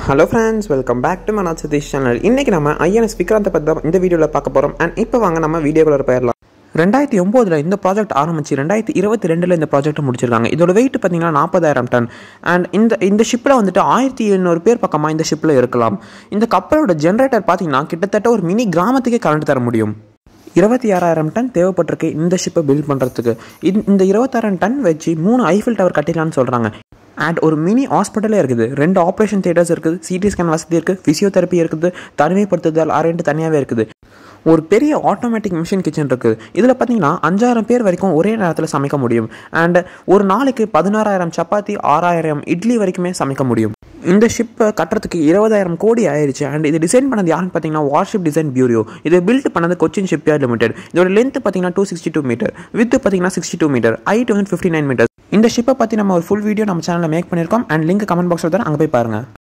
hello friends welcome back to மனாத் Satish channel இன்றைக்கி நம்ம ஐஎன்எஸ் விக்ராந்தை பற்றி தான் இந்த வீடியோவில் பார்க்க போகிறோம் அண்ட் இப்போ வாங்க நம்ம வீடியோக்குள்ள போயிடலாம் ரெண்டாயிரத்தி ஒம்போதில் இந்த ப்ராஜெக்ட் ஆரம்பிச்சு ரெண்டாயிரத்தி இருபத்தி ரெண்டில் இந்த ப்ராஜெக்ட் முடிச்சிருக்காங்க இதோட வெயிட் பார்த்தீங்கன்னா நாற்பதாயிரம் டன் அண்ட் இந்த இந்த ஷிப்பில் வந்துட்டு ஆயிரத்தி எழுநூறு பேர் பக்கமாக இந்த ஷிப்பில் இருக்கலாம் இந்த கப்பலோட ஜென்ரேட்டர் பார்த்தீங்கன்னா கிட்டத்தட்ட ஒரு மினி கிராமத்துக்கே கரண்ட் தர முடியும் இருபத்தி ஆறாயிரம் டன் தேவைப்பட்டிருக்கு இந்த ஷிப்பை பில்ட் பண்ணுறதுக்கு இந்த இருபத்தாயிரம் டன் வச்சு மூணு ஐஃபில் டவர் கட்டிடலாம்னு சொல்கிறாங்க அண்ட் ஒரு மினி ஹாஸ்பிட்டலே இருக்குது ரெண்டு ஆப்ரேஷன் தியேட்டர்ஸ் இருக்குது சிடி ஸ்கேன் வசதி இருக்குது ஃபிசியோதெரப்பி இருக்குது தனிமைப்படுத்துதல் அறைன்ட்டு தனியாகவே இருக்குது ஒரு பெரிய ஆட்டோமேட்டிக் மிஷின் கிச்சன் இருக்குது இதில் பார்த்தீங்கன்னா அஞ்சாயிரம் பேர் வரைக்கும் ஒரே நேரத்தில் சமைக்க முடியும் அண்ட் ஒரு நாளைக்கு பதினாறாயிரம் சப்பாத்தி ஆறாயிரம் இட்லி வரைக்குமே சமைக்க முடியும் இந்த ஷிப்பை கட்டுறதுக்கு இருபதாயிரம் கோடி ஆயிடுச்சு அண்ட் இது டிசைன் பண்ணது யாருன்னு பார்த்தீங்கன்னா வார்ஷிப் டிசைன் பியூரியோ இதை பில்ட் பண்ணது கொச்சின் ஷிப்யார்ட் லிமிடெட் இதோட லென்த் பார்த்தீங்கன்னா two sixty two metre with பார்த்தீங்கன்னா சிக்ஸ்டி டூ மீட்டர் ஹைட் வந்து ஃபிஃப்டி நைன் மீட்டர் இந்த ஷிப்பை பற்றி நம்ம ஒரு ஃபுல் வீடியோ நம்ம சேனலில் மேக் பண்ணியிருக்கோம் அண்ட் லிங்க் கமெண்ட் பாக்ஸில் தரேன் அங்கே போய் பாருங்கள்